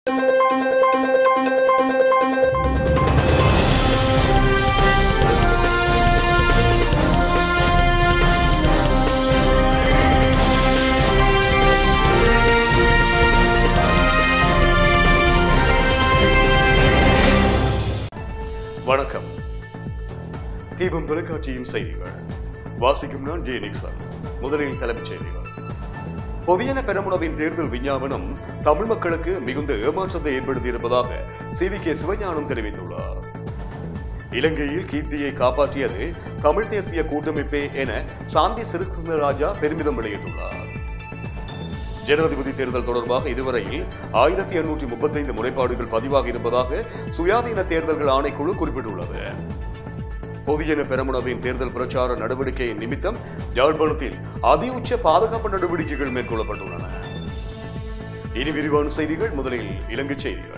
வணக்கம் தீபம் தொலைக்காட்சியின் செய்திகள் வாசிக்கும் நான் ஜே நிக்சன் முதலில் தலைப்புச் செய்திகள் பொதியன பெரமுனவின் தேர்தல் விஞ்ஞாபனம் தமிழ் மக்களுக்கு மிகுந்த ஏமாற்றத்தை ஏற்படுத்தியிருப்பதாக சி வி கே சிவஞானம் தெரிவித்துள்ளார் இலங்கையில் கீர்த்தியை காப்பாற்றியது தமிழ் தேசிய கூட்டமைப்பே என சாந்தி சிறுசுந்தரராஜா பெருமிதம் வெளியிட்டுள்ளார் ஜனாதிபதி தேர்தல் தொடர்பாக இதுவரையில் ஆயிரத்தி எண்ணூற்றி முப்பத்தைந்து முறைப்பாடுகள் பதிவாகி இருப்பதாக சுயாதீன தேர்தல்கள் ஆணைக்குழு குறிப்பிட்டுள்ளது பொதியன பெரமுனவின் தேர்தல் பிரச்சார நடவடிக்கை நிமித்தம் யாழ்ப்பாணத்தில் அதிஉச்ச பாதுகாப்பு நடவடிக்கைகள் மேற்கொள்ளப்பட்டுள்ளன இனி விரிவான செய்திகள் முதலில் இலங்கை செய்திகள்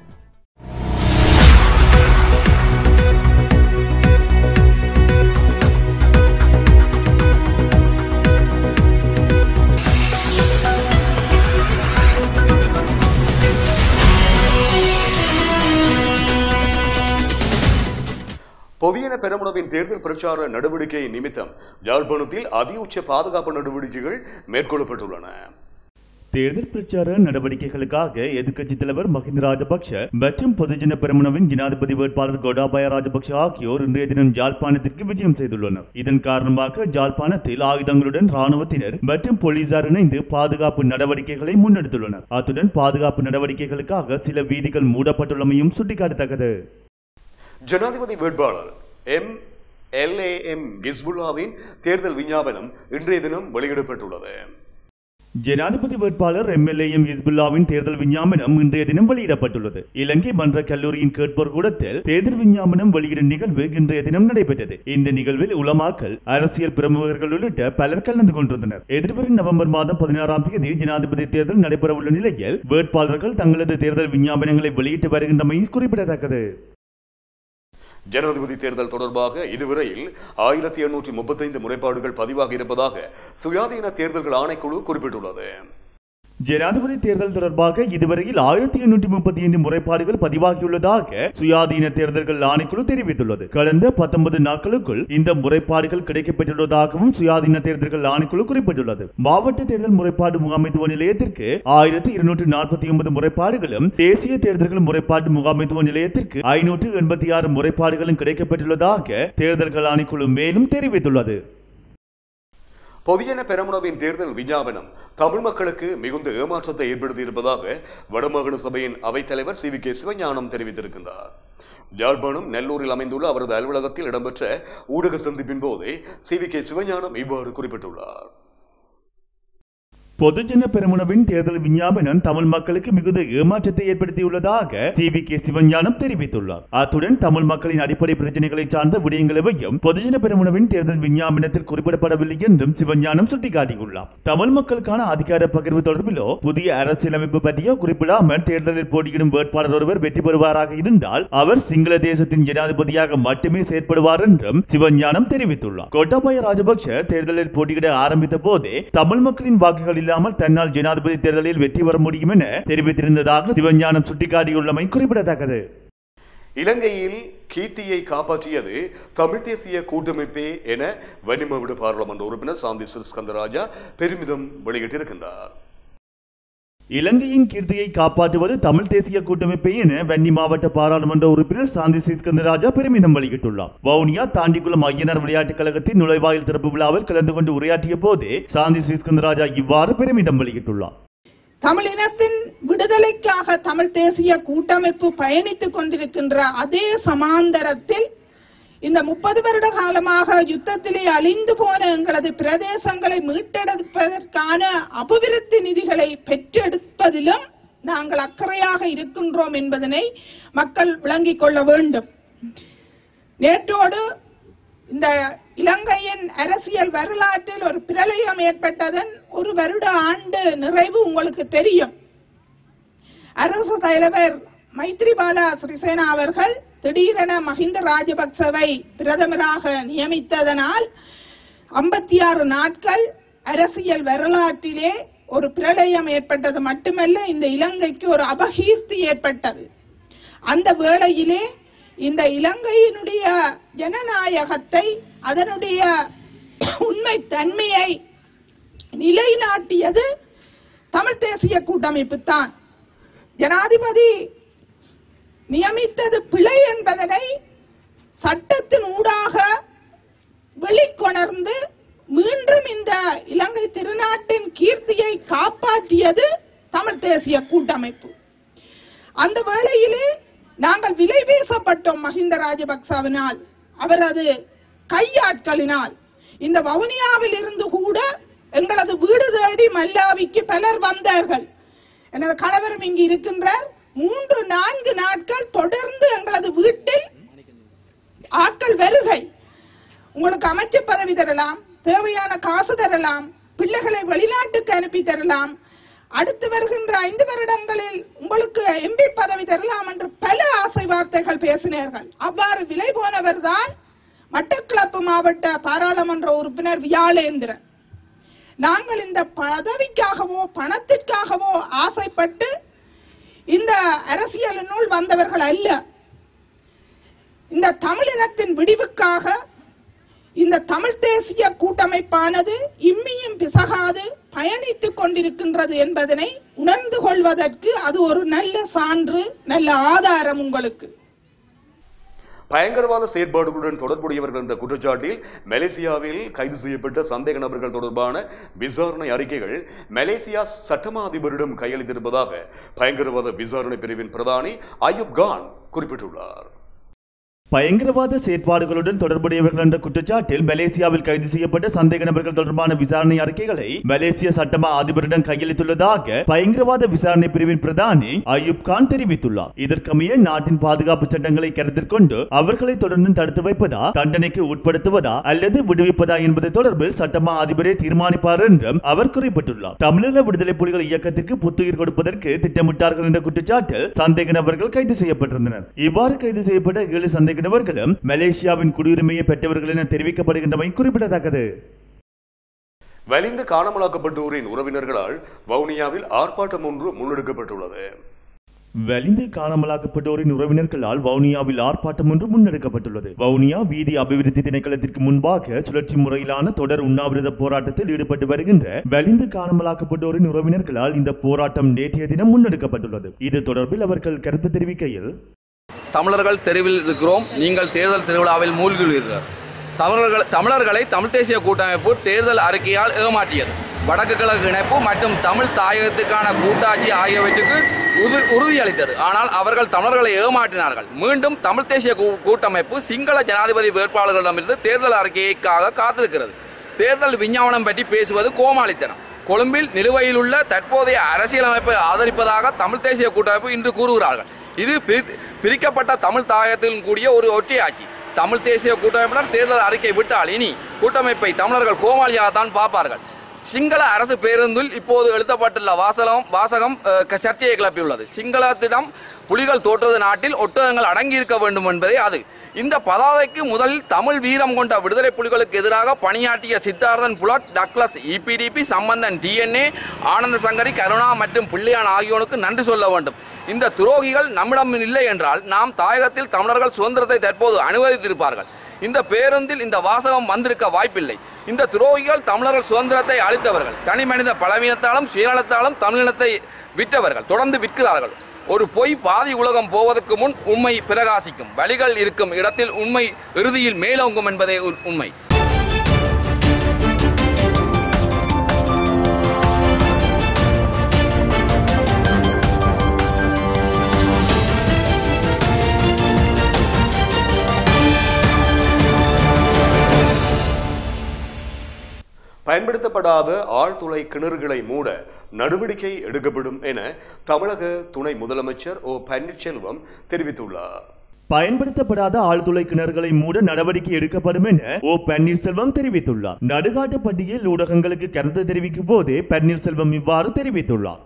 பொதியன பெரமுனவின் தேர்தல் பிரச்சார நடவடிக்கை நிமித்தம் யாழ்ப்பாணத்தில் அதிஉச்ச பாதுகாப்பு நடவடிக்கைகள் மேற்கொள்ளப்பட்டுள்ளன தேர்தல் பிரச்சார நடவடிக்கைகளுக்காக எதிர்க்கட்சித் தலைவர் மஹிந்த ராஜபக்ஷ மற்றும் பொதுஜன பெரமுனவின் ஜனாதிபதி வேட்பாளர் கோடாபாய ராஜபக்ஷ ஆகியோர் இன்றைய தினம் ஜாழ்ப்பாணத்திற்கு விஜயம் செய்துள்ளனர் இதன் காரணமாக ஜாழ்ப்பாணத்தில் ஆயுதங்களுடன் ராணுவத்தினர் மற்றும் போலீசார் இணைந்து பாதுகாப்பு நடவடிக்கைகளை முன்னெடுத்துள்ளனர் அத்துடன் பாதுகாப்பு நடவடிக்கைகளுக்காக சில வீதிகள் மூடப்பட்டுள்ளமையும் சுட்டிக்காட்டத்தக்கது ஜனாதிபதி வேட்பாளர் எம் எல்ஏஎம் கிஸ்புல்லாவின் தேர்தல் விஞ்ஞாபனம் இன்றைய தினம் வெளியிடப்பட்டுள்ளது ஜனாதிபதி வேட்பாளர் எம்எல்ஏஎம் ஹிஸ்புல்லாவின் தேர்தல் விஞ்ஞாபனம் இன்றைய தினம் வெளியிடப்பட்டுள்ளது இலங்கை மன்ற கல்லூரியின் கேட்போர் கூடத்தில் தேர்தல் விஞ்ஞாபனம் வெளியிடும் நிகழ்வு இன்றைய தினம் நடைபெற்றது இந்த நிகழ்வில் உலமாக்கல் அரசியல் பிரமுகர்கள் உள்ளிட்ட பலர் கலந்து கொண்டிருந்தனர் எதிர்வரும் நவம்பர் மாதம் பதினாறாம் தேதி ஜனாதிபதி தேர்தல் நடைபெறவுள்ள நிலையில் வேட்பாளர்கள் தங்களது தேர்தல் விஞ்ஞாபனங்களை வெளியிட்டு வருகின்றமை குறிப்பிடத்தக்கது ஜனாதிபதி தேர்தல் தொடர்பாக இதுவரையில் ஆயிரத்தி எண்ணூற்றி முப்பத்தைந்து முறைப்பாடுகள் பதிவாகி இருப்பதாக சுயாதீன தேர்தல்கள் ஆணைக்குழு குறிப்பிட்டுள்ளது ஜனாதிபதி தேர்தல் தொடர்பாக இதுவரையில் ஆயிரத்தி எண்ணூற்றி முப்பத்தி ஐந்து முறைப்பாடுகள் பதிவாகியுள்ளதாக சுயாதீன தேர்தல்கள் ஆணைக்குழு தெரிவித்துள்ளது கடந்த பத்தொன்பது நாட்களுக்குள் இந்த முறைப்பாடுகள் கிடைக்கப்பெற்றுள்ளதாகவும் சுயாதீன தேர்தல்கள் ஆணைக்குழு குறிப்பிட்டுள்ளது மாவட்ட தேர்தல் முறைப்பாடு முகாமைத்துவ நிலையத்திற்கு ஆயிரத்தி இருநூற்று நாற்பத்தி ஒன்பது முறைப்பாடுகளும் தேசிய தேர்தல்கள் முறைப்பாட்டு முகாமைத்துவ நிலையத்திற்கு ஐநூற்று எண்பத்தி ஆறு முறைப்பாடுகளும் கிடைக்கப்பெற்றுள்ளதாக தேர்தல்கள் ஆணைக்குழு மேலும் தெரிவித்துள்ளது பொதியன பெரமுனவின் தேர்தல் விஞ்ஞாபனம் தமிழ் மக்களுக்கு மிகுந்த ஏமாற்றத்தை ஏற்படுத்தியிருப்பதாக வடமாகாண சபையின் அவைத்தலைவர் சி வி கே சிவஞானம் தெரிவித்திருக்கின்றார் யாழ்ப்பாணம் நெல்லூரில் அமைந்துள்ள அவரது அலுவலகத்தில் இடம்பெற்ற ஊடக சந்திப்பின் போதே சி வி கே சிவஞானம் இவ்வாறு குறிப்பிட்டுள்ளார் பொதுஜன பெருமுனவின் தேர்தல் விஞ்ஞாபனம் தமிழ் மக்களுக்கு மிகுந்த ஏமாற்றத்தை ஏற்படுத்தியுள்ளதாக சி வி கே சிவஞானம் தெரிவித்துள்ளார் அத்துடன் தமிழ் மக்களின் அடிப்படை பிரச்சனைகளை சார்ந்த விடயங்களையும் பொதுஜன பெருமுனவின் தேர்தல் விஞ்ஞாபனத்தில் குறிப்பிடப்படவில்லை என்றும் சிவஞானம் சுட்டிக்காட்டியுள்ளார் தமிழ் மக்களுக்கான அதிகார பகிர்வு தொடர்பிலோ புதிய அரசியலமைப்பு பற்றியோ குறிப்பிடாமல் தேர்தலில் போட்டியிடும் வேட்பாளர் ஒருவர் வெற்றி பெறுவாராக இருந்தால் அவர் சிங்கள தேசத்தின் ஜனாதிபதியாக மட்டுமே செயற்படுவார் என்றும் சிவஞானம் தெரிவித்துள்ளார் கோட்டாபய ராஜபக்ஷ தேர்தலில் போட்டியிட ஆரம்பித்த போதே தமிழ் மக்களின் வாக்குகள் இல்லாமல் தன்னால் ஜனாதிபதி தேர்தலில் வெற்றி பெற முடியும் என தெரிவித்திருந்ததாக சிவஞானம் சுட்டிக்காட்டியுள்ளமை குறிப்பிடத்தக்கது இலங்கையில் கீர்த்தியை காப்பாற்றியது தமிழ் தேசிய கூட்டமைப்பே என வன்னிமாவிட பாராளுமன்ற உறுப்பினர் சாந்தி சில்ஸ்கந்தராஜா பெருமிதம் வெளியிட்டிருக்கின்றார் இலங்கையின் கீர்த்தியை காப்பாற்றுவது தமிழ் தேசிய கூட்டமைப்பை என வன்னி மாவட்ட பாராளுமன்ற உறுப்பினர் சாந்தி ஸ்ரீஸ்கந்தராஜா பெருமிதம் வெளியிட்டுள்ளார் வவுனியா தாண்டிக்குளம் ஐயனார் விளையாட்டுக் கழகத்தின் நுழைவாயில் திறப்பு விழாவில் கலந்து கொண்டு உரையாற்றிய போதே சாந்தி ஸ்ரீஸ்கந்தராஜா இவ்வாறு பெருமிதம் வெளியிட்டுள்ளார் தமிழினத்தின் விடுதலைக்காக தமிழ் தேசிய கூட்டமைப்பு பயணித்துக் கொண்டிருக்கின்ற அதே சமாந்தரத்தில் இந்த முப்பது வருட காலமாக யுத்தத்திலே அழிந்து போன எங்களது பிரதேசங்களை மீட்டெடுப்பதற்கான அபிவிருத்தி நிதிகளை பெற்றெடுப்பதிலும் நாங்கள் அக்கறையாக இருக்கின்றோம் என்பதனை மக்கள் விளங்கிக் கொள்ள வேண்டும் நேற்றோடு இந்த இலங்கையின் அரசியல் வரலாற்றில் ஒரு பிரளயம் ஏற்பட்டதன் ஒரு வருட ஆண்டு நிறைவு உங்களுக்கு தெரியும் அரசு தலைவர் மைத்ரிபால சிறிசேனா அவர்கள் திடீரென மஹிந்த ராஜபக்சவை பிரதமராக நியமித்ததனால் ஐம்பத்தி ஆறு நாட்கள் அரசியல் வரலாற்றிலே ஒரு பிரளயம் ஏற்பட்டது மட்டுமல்ல இந்த இலங்கைக்கு ஒரு அபகீர்த்தி ஏற்பட்டது அந்த வேளையிலே இந்த இலங்கையினுடைய ஜனநாயகத்தை அதனுடைய உண்மை தன்மையை நிலைநாட்டியது தமிழ் தேசிய கூட்டமைப்பு தான் ஜனாதிபதி நியமித்தது பிழை என்பதனை சட்டத்தின் ஊடாக வெளிக்கொணர்ந்து மீண்டும் இந்த இலங்கை திருநாட்டின் கீர்த்தியை காப்பாற்றியது தமிழ் தேசிய கூட்டமைப்பு அந்த வேளையிலே நாங்கள் விலை பேசப்பட்டோம் மஹிந்த ராஜபக்சவினால் அவரது கையாட்களினால் இந்த வவுனியாவில் இருந்து கூட எங்களது வீடு தேடி மல்லாவிக்கு பலர் வந்தார்கள் எனது கணவரும் இங்கு இருக்கின்றார் மூன்று நான்கு நாட்கள் தொடர்ந்து எங்களது வீட்டில் ஆட்கள் வருகை உங்களுக்கு அமைச்சு பதவி தரலாம் தேவையான காசு தரலாம் பிள்ளைகளை வெளிநாட்டுக்கு அனுப்பி தரலாம் அடுத்து வருகின்ற ஐந்து வருடங்களில் உங்களுக்கு எம்பி பதவி தரலாம் என்று பல ஆசை வார்த்தைகள் பேசினார்கள் அவ்வாறு விலை போனவர்தான் மட்டக்களப்பு மாவட்ட பாராளுமன்ற உறுப்பினர் வியாளேந்திரன் நாங்கள் இந்த பதவிக்காகவோ பணத்திற்காகவோ ஆசைப்பட்டு இந்த அரசியலினுள் வந்தவர்கள் அல்ல இந்த தமிழினத்தின் விடிவுக்காக இந்த தமிழ் தேசிய கூட்டமைப்பானது இம்மியும் பிசகாது பயணித்துக் கொண்டிருக்கின்றது என்பதனை உணர்ந்து கொள்வதற்கு அது ஒரு நல்ல சான்று நல்ல ஆதாரம் உங்களுக்கு பயங்கரவாத செயற்பாடுகளுடன் தொடர்புடையவர்கள் என்ற குற்றச்சாட்டில் மலேசியாவில் கைது செய்யப்பட்ட சந்தேக நபர்கள் தொடர்பான விசாரணை அறிக்கைகள் மலேசியா சட்டமா அதிபரிடம் கையளித்திருப்பதாக பயங்கரவாத விசாரணை பிரிவின் பிரதானி அயூப் கான் குறிப்பிட்டுள்ளார் பயங்கரவாத செயற்பாடுகளுடன் தொடர்புடையவர்கள் என்ற குற்றச்சாட்டில் மலேசியாவில் கைது செய்யப்பட்ட சந்தேக நபர்கள் தொடர்பான விசாரணை அறிக்கைகளை மலேசிய சட்டமா அதிபரிடம் கையளித்துள்ளதாக பயங்கரவாத விசாரணை பிரிவின் பிரதானி அயூப் கான் தெரிவித்துள்ளார் இதற்கமைய நாட்டின் பாதுகாப்பு சட்டங்களை கருத்தில் கொண்டு அவர்களை தொடர்ந்து தடுத்து வைப்பதா தண்டனைக்கு உட்படுத்துவதா அல்லது விடுவிப்பதா என்பது தொடர்பில் சட்டமா அதிபரே தீர்மானிப்பார் என்றும் அவர் குறிப்பிட்டுள்ளார் தமிழக விடுதலை புலிகள் இயக்கத்திற்கு புத்துயிர் கொடுப்பதற்கு திட்டமிட்டார்கள் என்ற குற்றச்சாட்டில் சந்தேக நபர்கள் கைது செய்யப்பட்டிருந்தனர் இவ்வாறு கைது செய்யப்பட்ட ஏழு சந்தேக நபர்களும் மலேசியாவின் குடியுரிமையை பெற்றவர்கள் என தெரிவிக்கப்படுகின்றமை குறிப்பிடத்தக்கது வலிந்து காணாமலாக்கப்பட்டோரின் உறவினர்களால் வவுனியாவில் ஆர்ப்பாட்டம் ஒன்று முன்னெடுக்கப்பட்டுள்ளது வலிந்து காணாமலாக்கப்பட்டோரின் உறவினர்களால் வவுனியாவில் ஆர்ப்பாட்டம் ஒன்று முன்னெடுக்கப்பட்டுள்ளது வவுனியா வீதி அபிவிருத்தி திணைக்களத்திற்கு முன்பாக சுழற்சி முறையிலான தொடர் உண்ணாவிரத போராட்டத்தில் ஈடுபட்டு வருகின்ற வலிந்து காணாமலாக்கப்பட்டோரின் உறவினர்களால் இந்த போராட்டம் நேற்றைய தினம் முன்னெடுக்கப்பட்டுள்ளது இது தொடர்பில் அவர்கள் கருத்து தெரிவிக்கையில் தமிழர்கள் தெருவில் இருக்கிறோம் நீங்கள் தேர்தல் திருவிழாவில் மூழ்கியுள்ளீர்கள் தமிழர்கள் தமிழர்களை தமிழ் தேசிய கூட்டமைப்பு தேர்தல் அறிக்கையால் ஏமாற்றியது வடக்கு கிழக்கு இணைப்பு மற்றும் தமிழ் தாயகத்துக்கான கூட்டாட்சி ஆகியவற்றுக்கு உறு உறுதியளித்தது ஆனால் அவர்கள் தமிழர்களை ஏமாற்றினார்கள் மீண்டும் தமிழ் தேசிய கூ- கூட்டமைப்பு சிங்கள ஜனாதிபதி வேட்பாளர்களிடமிருந்து தேர்தல் அறிக்கைக்காக காத்திருக்கிறது தேர்தல் விஞ்ஞாபனம் பற்றி பேசுவது கோமாளித்தனம் கொழும்பில் நிலுவையில் உள்ள தற்போதைய அரசியலமைப்பை ஆதரிப்பதாக தமிழ் தேசிய கூட்டமைப்பு இன்று கூறுகிறார்கள் இது பிரி- பிரிக்கப்பட்ட தமிழ் தாயகத்தில் கூடிய ஒரு ஒற்றையாட்சி தமிழ் தேசிய கூட்டமைப்பினர் தேர்தல் அறிக்கை விட்டால் இனி கூட்டமைப்பை தமிழர்கள் கோமாளியாகத்தான் பார்ப்பார்கள் சிங்கள அரசு பேருந்தில் இப்போது எழுதப்பட்டுள்ள வாசகம் வாசகம் அஹ், க- சர்ச்சையை கிளப்பியுள்ளது சிங்களத்திடம் புலிகள் தோற்றது நாட்டில் ஒட்டகங்கள் அடங்கியிருக்க வேண்டும் என்பதே அது இந்த பதாதைக்கு முதலில் தமிழ் வீரம் கொண்ட விடுதலை புலிகளுக்கு எதிராக பணியாற்றிய சித்தார்த்தன் புலட் டக்ளஸ் இபிடிபி சம்பந்தன் டிஎன்ஏ ஆனந்த சங்கரி கருணா மற்றும் பிள்ளையான் ஆகியோனுக்கு நன்றி சொல்ல வேண்டும் இந்த துரோகிகள் நம்மிடம் இல்லை என்றால் நாம் தாயகத்தில் தமிழர்கள் சுதந்திரத்தை தற்போது அனுமதித்திருப்பார்கள் இந்த பேருந்தில் இந்த வாசகம் வந்திருக்க வாய்ப்பில்லை இந்த துரோகிகள் தமிழர்கள் சுதந்திரத்தை அளித்தவர்கள் தனி மனித பலவீனத்தாலும் சுயநலத்தாலும் தமிழினத்தை விற்றவர்கள் தொடர்ந்து விற்கிறார்கள் ஒரு பொய் பாதி உலகம் போவதற்கு முன் உண்மை பிரகாசிக்கும் வழிகள் இருக்கும் இடத்தில் உண்மை இறுதியில் மேலோங்கும் என்பதே உ- உண்மை பயன்படுத்தப்படாத ஆழ்துளை கிணறுகளை மூட நடவடிக்கை எடுக்கப்படும் என தமிழக துணை முதலமைச்சர் ஓ பன்னீர்செல்வம் தெரிவித்துள்ளார் பயன்படுத்தப்படாத ஆழ்துளை கிணறுகளை மூட நடவடிக்கை எடுக்கப்படும் என ஓ பன்னீர்செல்வம் தெரிவித்துள்ளார் நடுகாட்டுப்பட்டியில் ஊடகங்களுக்கு கருத்து தெரிவிக்கும் போதே பன்னீர்செல்வம் இவ்வாறு தெரிவித்துள்ளார்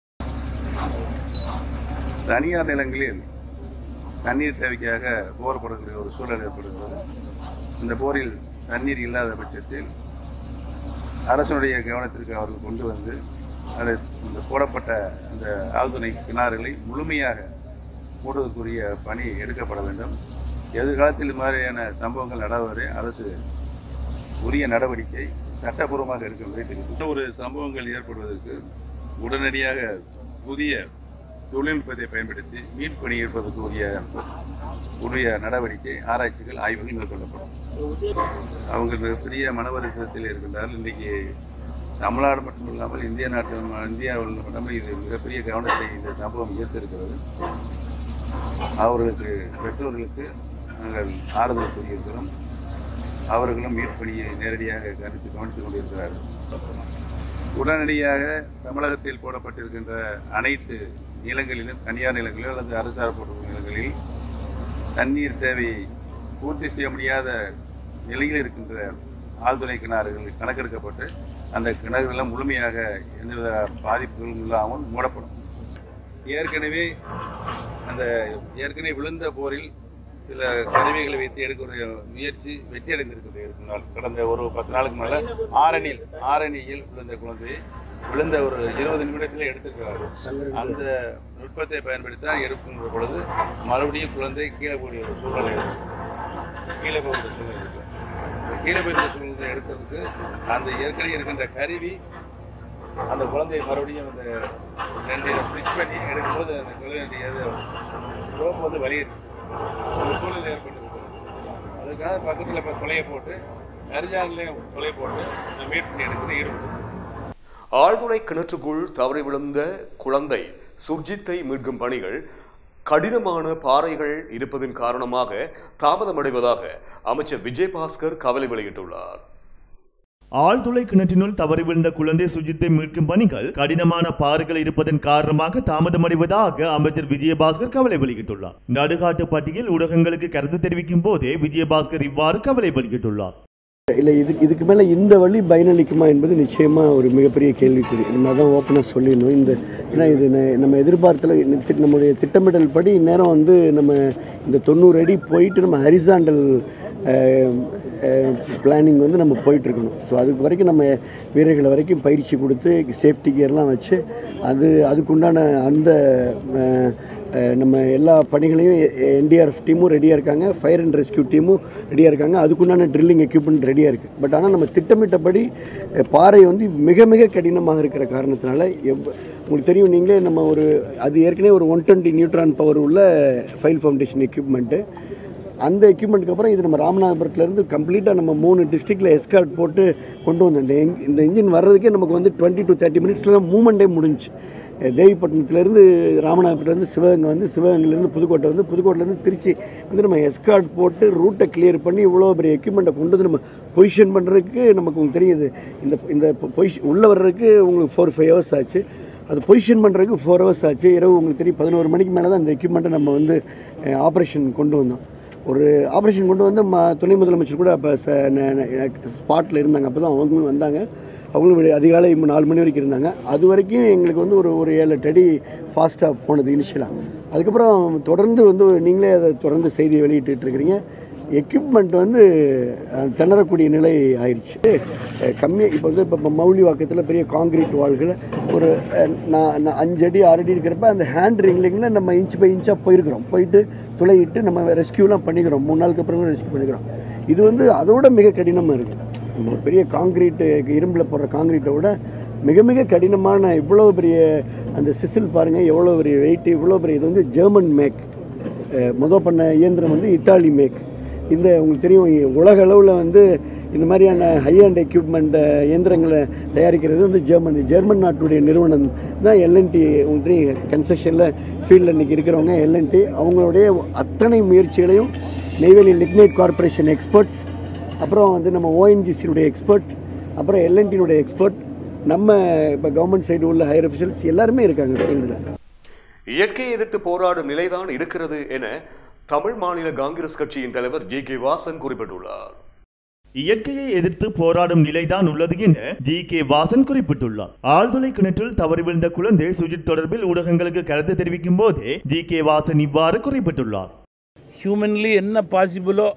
தனியார் நிலங்களில் தண்ணீர் தேவைக்காக போர் போடக்கூடிய ஒரு சூழல் ஏற்படுகிறது இந்த போரில் தண்ணீர் இல்லாத பட்சத்தில் அரசனுடைய கவனத்திற்கு அவர்கள் கொண்டு வந்து அது இந்த போடப்பட்ட அந்த ஆழ்துணை கிணறுகளை முழுமையாக மூடுவதற்குரிய பணி எடுக்கப்பட வேண்டும் எதிர்காலத்தில் இது மாதிரியான சம்பவங்கள் நடவரை அரசு உரிய நடவடிக்கை சட்டப்பூர்வமாக எடுக்க வேண்டும் ஒரு சம்பவங்கள் ஏற்படுவதற்கு உடனடியாக புதிய தொழில்நுட்பத்தை பயன்படுத்தி மீன் பணி எடுப்பதற்கு உரிய உரிய நடவடிக்கை ஆராய்ச்சிகள் ஆய்வுகள் மேற்கொள்ளப்படும் அவங்க பெரிய மன வருத்தத்தில் இருக்கின்றார்கள் இன்றைக்கு தமிழ்நாடு மட்டுமில்லாமல் இந்திய நாட்டில் இந்தியாவில் மட்டுமே இது மிகப்பெரிய கவனத்தை இந்த சம்பவம் ஈர்த்திருக்கிறது அவர்களுக்கு பெற்றோர்களுக்கு நாங்கள் ஆறுதல் கூறியிருக்கிறோம் அவர்களும் மீட்பணியை நேரடியாக கவனித்து கவனித்துக் கொண்டிருக்கிறார்கள் உடனடியாக தமிழகத்தில் போடப்பட்டிருக்கின்ற அனைத்து நிலங்களிலும் தனியார் நிலங்களில் அல்லது அரசார் போட்ட நிலங்களில் தண்ணீர் தேவையை பூர்த்தி செய்ய முடியாத நிலையில் இருக்கின்ற ஆழ்துளை கிணறுகள் கணக்கெடுக்கப்பட்டு அந்த கிணறுகளெல்லாம் முழுமையாக எந்தவித பாதிப்புகளும் இல்லாமல் மூடப்படும் ஏற்கனவே அந்த ஏற்கனவே விழுந்த போரில் சில கருவிகளை வைத்து எடுக்கிற முயற்சி வெற்றி அடைந்திருக்கிறது இருக்கும் நாள் கடந்த ஒரு பத்து நாளுக்கு மேல ஆரணியில் ஆரணியில் விழுந்த குழந்தை விழுந்த ஒரு இருபது நிமிடத்தில் எடுத்திருக்கிறார்கள் அந்த நுட்பத்தை பயன்படுத்தி தான் எடுக்கின்ற பொழுது மறுபடியும் குழந்தை கீழே போகிற ஒரு சூழ்நிலை இருக்கு. கீழே போகிற சூழ்நிலை இருக்கு கீழே போகிற சூழ்நிலை எடுக்கிறதுக்கு அந்த ஏற்கனவே இருக்கின்ற கருவி அந்த குழந்தையை மறுபடியும் அந்த ரெண்டு ஸ்டிச் பண்ணி எடுக்கும்போது அந்த குழந்தைய ரோப் வந்து வலியிருச்சு அந்த சூழ்நிலை ஏற்பட்டு அதுக்காக பக்கத்தில் இப்போ கொலையை போட்டு அரிஜான்லேயும் கொலை போட்டு மீட் பண்ணி எடுக்கிறது ஈடுபட்டு ஆழ்துளை கிணற்றுக்குள் தவறி விழுந்த குழந்தை சுர்ஜித்தை மீட்கும் பணிகள் கடினமான பாறைகள் இருப்பதன் காரணமாக தாமதமடைவதாக அமைச்சர் விஜயபாஸ்கர் கவலை வெளியிட்டுள்ளார் ஆழ்துளை கிணற்றினுள் தவறி விழுந்த குழந்தை சுஜித்தை மீட்கும் பணிகள் கடினமான பாறைகள் இருப்பதன் காரணமாக தாமதமடைவதாக அமைச்சர் விஜயபாஸ்கர் கவலை வெளியிட்டுள்ளார் நடுகாட்டுப்பட்டியில் ஊடகங்களுக்கு கருத்து தெரிவிக்கும் போதே விஜயபாஸ்கர் இவ்வாறு கவலை வெளியிட்டுள்ளார் இல்லை இது இதுக்கு மேலே இந்த வழி பயனளிக்குமா என்பது நிச்சயமாக ஒரு மிகப்பெரிய கேள்விக்குறி நம்ம தான் ஓப்பனாக சொல்லிடணும் இந்த ஏன்னா இது ந- நம்ம எதிர்பார்த்தல தி- நம்முடைய திட்டமிடல் படி இந்நேரம் வந்து நம்ம இந்த தொண்ணூறு அடி போயிட்டு நம்ம ஹரிசாண்டல் பிளானிங் வந்து நம்ம போயிட்டு இருக்கணும் ஸோ அதுக்கு வரைக்கும் நம்ம வீரர்களை வரைக்கும் பயிற்சி கொடுத்து சேஃப்டி கியர்லாம் வச்சு அது அதுக்குண்டான அந்த அஹ், அஹ், நம்ம எல்லா பணிகளையும் என்டிஆர்எஃப் டீமும் ரெடியாக இருக்காங்க ஃபயர் அண்ட் ரெஸ்கியூ டீமும் ரெடியாக இருக்காங்க அதுக்குண்டான ட்ரில்லிங் எக்யூப்மெண்ட் ரெடியாக இருக்குது பட் ஆனால் நம்ம திட்டமிட்டபடி அஹ், பாறை வந்து மிக மிக கடினமாக இருக்கிற காரணத்தினால எவ் உங்களுக்கு தெரியும் நீங்களே நம்ம ஒரு அது ஏற்கனவே ஒரு ஒன் டுவெண்ட்டி நியூட்ரான் பவர் உள்ள ஃபைல் ஃபவுண்டேஷன் எக்யூப்மெண்ட்டு அந்த எக்யூப்மெண்ட்டுக்கு அப்புறம் இது நம்ம ராமநாதபுரத்துலேருந்து கம்ப்ளீட்டாக நம்ம மூணு டிஸ்ட்ரிக்டில் எஸ்கார்ட் போட்டு கொண்டு வந்தோம் இந்த எங் இந்த இன்ஜின் வர்றதுக்கே நமக்கு வந்து டுவெண்ட்டி டு தேர்ட்டி மினிட்ஸில் தான் மூமெண்ட்டே முடிஞ்சுச்சு அஹ் தேவிப்பட்டினத்துலேருந்து ராமநாதபுரத்துலேருந்து சிவகங்கை வந்து சிவகங்கையிலேருந்து புதுக்கோட்டை வந்து புதுக்கோட்டையிலேருந்து திருச்சி வந்து நம்ம எஸ்கார்ட் போட்டு ரூட்டை கிளியர் பண்ணி இவ்வளோ பெரிய எக்யூப்மெண்ட்டை கொண்டு வந்து நம்ம பொசிஷன் பண்ணுறதுக்கு நமக்கு உங்களுக்கு தெரியுது இந்த இந்த பொசிஷன் உள்ளே வர்றதுக்கு உங்களுக்கு ஃபோர் ஃபைவ் ஹவர்ஸ் ஆச்சு அது பொசிஷன் பண்ணுறதுக்கு ஃபோர் ஹவர்ஸ் ஆச்சு இரவு உங்களுக்கு தெரியும் பதினோரு மணிக்கு மேலே தான் இந்த எக்யூப்மெண்ட்டை நம்ம வந்து ஆப்ரேஷன் கொண்டு வந்தோம் ஒரு ஆப்ரேஷன் கொண்டு வந்து ம துணை முதலமைச்சர் கூட அப்போ ஸ்பாட்டில் இருந்தாங்க அப்போ தான் அவங்களும் வந்தாங்க அவங்களும் விடிய- அதிகாலை மு- நாலு மணி வரைக்கும் இருந்தாங்க அது வரைக்கும் எங்களுக்கு வந்து ஒரு ஒரு ஏழு எட்டு அடி ஃபாஸ்ட்டாக போனது இனிஷியலாக அதுக்கப்புறம் தொடர்ந்து வந்து நீங்களே அதை தொடர்ந்து செய்தியை வெளியிட்டு இருக்கிறீங்க எக்யூப்மெண்ட் வந்து அஹ், திணறக்கூடிய நிலை ஆயிடுச்சு கம்மியாக இப்போ வந்து இப்போ மௌலி வாக்கத்தில் பெரிய காங்கிரீட் வால்களை ஒரு அஹ், நான் நான் அஞ்சு அடி ஆறு அடி இருக்கிறப்ப அந்த ஹேண்ட் ரிங்லிங்கில் நம்ம இன்ச் பை இன்ச்சாக போயிருக்கிறோம் போயிட்டு துளையிட்டு நம்ம ரெஸ்கியூலாம் பண்ணிக்கிறோம் மூணு நாளுக்கு அப்புறம் ரெஸ்கியூ பண்ணிக்கிறோம் இது வந்து அதோட மிக கடினமாக இருக்குது நம்ம ஒரு பெரிய காங்கிரீட்டு இரும்பில் போடுற காங்கிரீட்டை விட மிக மிக கடினமான இவ்வளோ பெரிய அந்த சிசில் பாருங்கள் எவ்வளோ பெரிய வெயிட் இவ்வளோ பெரிய இது வந்து ஜெர்மன் மேக் முத பண்ண இயந்திரம் வந்து இத்தாலி மேக் இந்த உங்களுக்கு தெரியும் உலக அளவில் வந்து இந்த மாதிரியான ஹை அண்ட் எக்யூப்மெண்ட் இயந்திரங்களை தயாரிக்கிறது வந்து ஜெர்மனி ஜெர்மன் நாட்டுடைய நிறுவனம் தான் எல்என்டி உங்களுக்கு தெரியும் கன்ஸ்ட்ரக்ஷனில் ஃபீல்டில் இன்றைக்கி இருக்கிறவங்க எல்என்டி அவங்களுடைய அத்தனை முயற்சிகளையும் நெய்வேலி லிக்னைட் கார்ப்பரேஷன் எக்ஸ்பர்ட்ஸ் அப்புறம் வந்து நம்ம ஓஎன்ஜிசியுடைய எக்ஸ்பர்ட் அப்புறம் எல்என்டினுடைய எக்ஸ்பர்ட் நம்ம இப்போ கவர்மெண்ட் சைடு உள்ள ஹையர் அஃபிஷியல்ஸ் எல்லாருமே இருக்காங்க ஃபீல்டில் இயற்கையை எதிர்த்து போராடும் நிலைதான் இருக்கிறது என தமிழ் மாநில காங்கிரஸ் கட்சியின் தலைவர் ஜி கே வாசன் குறிப்பிட்டுள்ளார் இயற்கையை எதிர்த்து போராடும் நிலைதான் உள்ளது என ஜி கே வாசன் குறிப்பிட்டுள்ளார் ஆழ்துளை கிணற்றில் தவறி விழுந்த குழந்தை சுஜித் தொடர்பில் ஊடகங்களுக்கு கருத்து தெரிவிக்கும் போதே ஜி கே வாசன் இவ்வாறு குறிப்பிட்டுள்ளார் ஹியூமன்லி என்ன பாசிபிளோ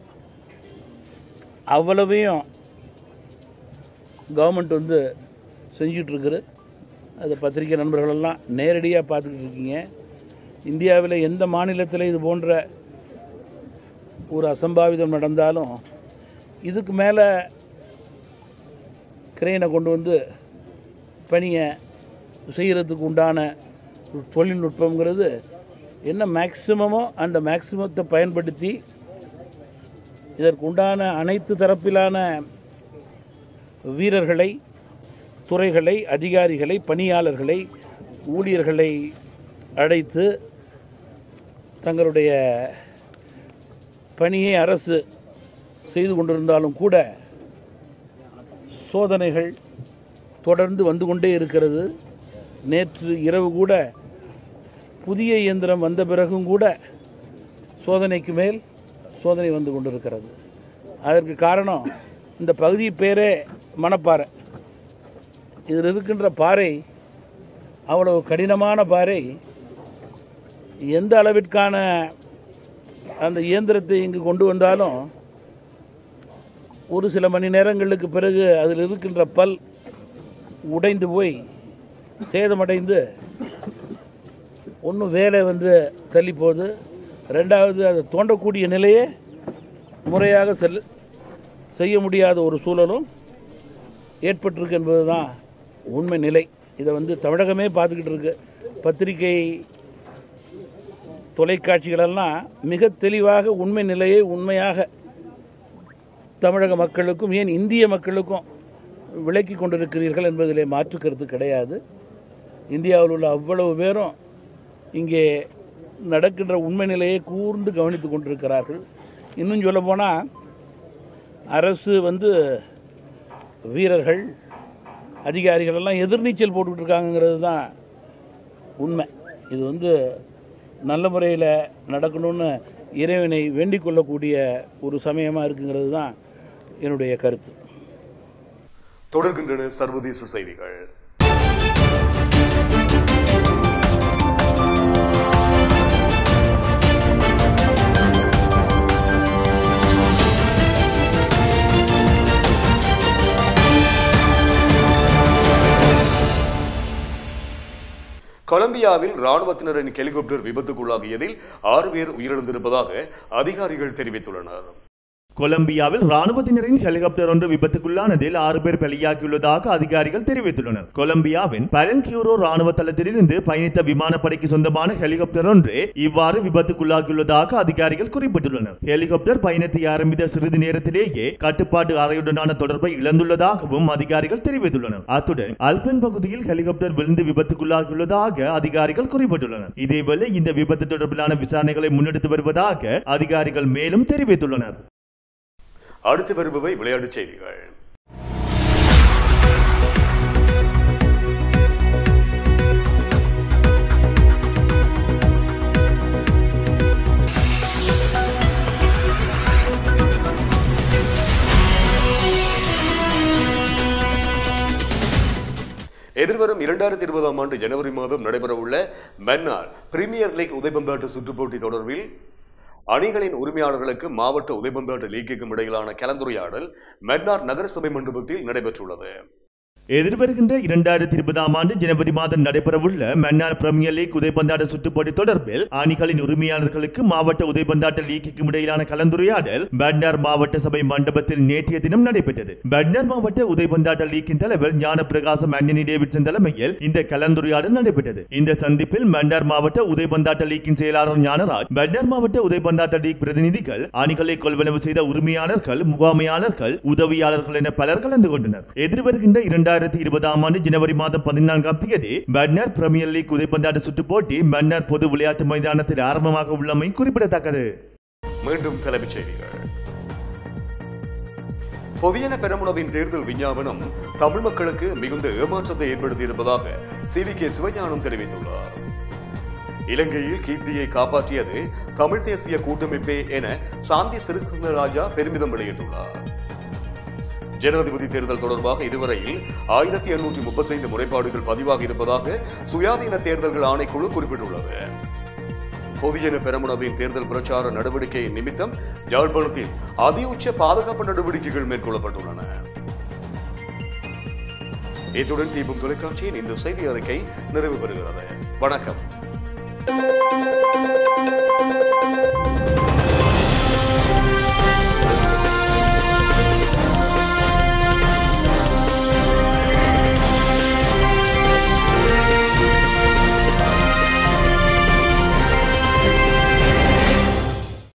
அவ்வளவையும் கவர்மெண்ட் வந்து செஞ்சிட்ருக்குது அது பத்திரிகை நண்பர்களெல்லாம் நேரடியாக பார்த்துக்கிட்டு இருக்கீங்க இந்தியாவில் எந்த மாநிலத்தில் இது போன்ற ஒரு அசம்பாவிதம் நடந்தாலும் இதுக்கு மேலே கிரெயினை கொண்டு வந்து பணியை செய்கிறதுக்கு உண்டான ஒரு தொழில்நுட்பங்கிறது என்ன மேக்சிமமோ அந்த மேக்சிமத்தை பயன்படுத்தி இதற்கு உண்டான அனைத்து தரப்பிலான வீரர்களை துறைகளை அதிகாரிகளை பணியாளர்களை ஊழியர்களை அழைத்து தங்களுடைய பணியை அரசு செய்து கொண்டிருந்தாலும் கூட சோதனைகள் தொடர்ந்து வந்து கொண்டே இருக்கிறது நேற்று இரவு கூட புதிய இயந்திரம் வந்த பிறகும் கூட சோதனைக்கு மேல் சோதனை வந்து கொண்டிருக்கிறது அதற்கு காரணம் இந்த பகுதி பேரே மணப்பாறை இதில் இருக்கின்ற பாறை அவ்வளவு கடினமான பாறை எந்த அளவிற்கான அந்த இயந்திரத்தை இங்கு கொண்டு வந்தாலும் ஒரு சில மணி நேரங்களுக்கு பிறகு அதில் இருக்கின்ற பல் உடைந்து போய் சேதமடைந்து ஒன்றும் வேலை வந்து தள்ளி போகுது ரெண்டாவது அதை தோண்டக்கூடிய நிலையே முறையாக செல் செய்ய முடியாத ஒரு சூழலும் ஏற்பட்டிருக்கு என்பது தான் உண்மை நிலை இதை வந்து தமிழகமே பார்த்துக்கிட்டு இருக்கு பத்திரிகை தொலைக்காட்சிகளெல்லாம் மிக தெளிவாக உண்மை நிலையை உண்மையாக தமிழக மக்களுக்கும் ஏன் இந்திய மக்களுக்கும் விளக்கி கொண்டிருக்கிறீர்கள் என்பதிலே மாற்று கருத்து கிடையாது இந்தியாவில் உள்ள அவ்வளவு பேரும் இங்கே நடக்கின்ற உண்மை நிலையை கூர்ந்து கவனித்து கொண்டிருக்கிறார்கள் இன்னும் சொல்ல போனால் அரசு வந்து வீரர்கள் அதிகாரிகள் எல்லாம் எதிர்நீச்சல் போட்டுக்கிட்டு இருக்காங்கங்கிறது தான் உண்மை இது வந்து நல்ல முறையில் நடக்கணும்னு இறைவனை வேண்டிக் கொள்ளக்கூடிய ஒரு சமயமாக இருக்குங்கிறது தான் என்னுடைய கருத்து தொடர்கின்றன சர்வதேச செய்திகள் கொலம்பியாவில் ராணுவத்தினரின் ஹெலிகாப்டர் விபத்துக்குள்ளாகியதில் ஆறு பேர் உயிரிழந்திருப்பதாக அதிகாரிகள் தெரிவித்துள்ளனர் கொலம்பியாவில் ராணுவத்தினரின் ஹெலிகாப்டர் ஒன்று விபத்துக்குள்ளானதில் ஆறு பேர் பலியாகியுள்ளதாக அதிகாரிகள் தெரிவித்துள்ளனர் கொலம்பியாவின் பலன்கியூரோ ராணுவ தளத்திலிருந்து பயணித்த விமானப்படைக்கு சொந்தமான ஹெலிகாப்டர் ஒன்று இவ்வாறு விபத்துக்குள்ளாகியுள்ளதாக அதிகாரிகள் குறிப்பிட்டுள்ளனர் ஹெலிகாப்டர் பயணத்தை ஆரம்பித்த சிறிது நேரத்திலேயே கட்டுப்பாட்டு அறையுடனான தொடர்பை இழந்துள்ளதாகவும் அதிகாரிகள் தெரிவித்துள்ளனர் அத்துடன் அல்பன் பகுதியில் ஹெலிகாப்டர் விழுந்து விபத்துக்குள்ளாகியுள்ளதாக அதிகாரிகள் குறிப்பிட்டுள்ளனர் இதேவேளை இந்த விபத்து தொடர்பிலான விசாரணைகளை முன்னெடுத்து வருவதாக அதிகாரிகள் மேலும் தெரிவித்துள்ளனர் அடுத்து வருபவை விளையாட்டுச் செய்திகள் எதிர்வரும் இரண்டாயிரத்தி இருபதாம் ஆண்டு ஜனவரி மாதம் நடைபெறவுள்ள மன்னார் பிரீமியர் லீக் உதைபந்தாட்ட சுற்றுப் போட்டி தொடர்பில் அணிகளின் உரிமையாளர்களுக்கு மாவட்ட உதைபந்தாட்ட லீக்குக்கும் இடையிலான கலந்துரையாடல் மன்னார் நகரசபை மண்டபத்தில் நடைபெற்றுள்ளது எதிர்வருகின்ற இரண்டாயிரத்தி இருபதாம் ஆண்டு ஜனவரி மாதம் நடைபெறவுள்ள மன்னார் பிரீமியர் லீக் உதைபந்தாட்ட சுற்றுப்போட்டி தொடர்பில் அணிகளின் உரிமையாளர்களுக்கு மாவட்ட உதைபந்தாட்ட லீக்கிற்கும் இடையிலான கலந்துரையாடல் பண்டார் மாவட்ட சபை மண்டபத்தில் நேற்றைய தினம் நடைபெற்றது பண்டார் மாவட்ட உதைபந்தாட்ட லீக்கின் தலைவர் ஞான பிரகாசம் ஆண்டனி டேவிட்சன் தலைமையில் இந்த கலந்துரையாடல் நடைபெற்றது இந்த சந்திப்பில் மண்டார் மாவட்ட உதைபந்தாட்ட லீக்கின் செயலாளர் ஞானராஜ் பண்டார் மாவட்ட உதைபந்தாட்ட லீக் பிரதிநிதிகள் அணிகளை கொள்வனவு செய்த உரிமையாளர்கள் முகாமையாளர்கள் உதவியாளர்கள் என பலர் கலந்து கொண்டனர் எதிர்வருகின்ற இரண்டாயிரத்தி இருபதாம் ஆண்டு ஜனவரி மாதம் பதினான்காம் தேதி மன்னர் பிரீமியர் லீக் உதைப்பந்தாட்ட சுற்றுப் போட்டி மன்னர் பொது விளையாட்டு மைதானத்தில் ஆரம்பமாக உள்ளமை குறிப்பிடத்தக்கது மீண்டும் தலைப்புச் செய்திகள் பொதியன பெரமுனவின் தேர்தல் விஞ்ஞாபனம் தமிழ் மக்களுக்கு மிகுந்த ஏமாற்றத்தை ஏற்படுத்தியிருப்பதாக சி வி கே சிவஞானம் தெரிவித்துள்ளார் இலங்கையில் கீர்த்தியை காப்பாற்றியது தமிழ் தேசிய கூட்டமைப்பே என சாந்தி சிறிசுந்தரராஜா பெருமிதம் வெளியிட்டுள்ளார் ஜனாதிபதி தேர்தல் தொடர்பாக இதுவரையில் ஆயிரத்தி எண்ணூற்றி முப்பத்தைந்து முறைப்பாடுகள் பதிவாகி இருப்பதாக சுயாதீன தேர்தல்கள் ஆணைக்குழு குறிப்பிட்டுள்ளது பொதுஜன பெரமுனவின் தேர்தல் பிரச்சார நடவடிக்கை நிமித்தம் யாழ்ப்பாணத்தில் அதிஉச்ச பாதுகாப்பு நடவடிக்கைகள் மேற்கொள்ளப்பட்டுள்ளன இத்துடன் தீபம் தொலைக்காட்சியின் இந்த செய்தி அறிக்கை நிறைவு பெறுகிறது வணக்கம்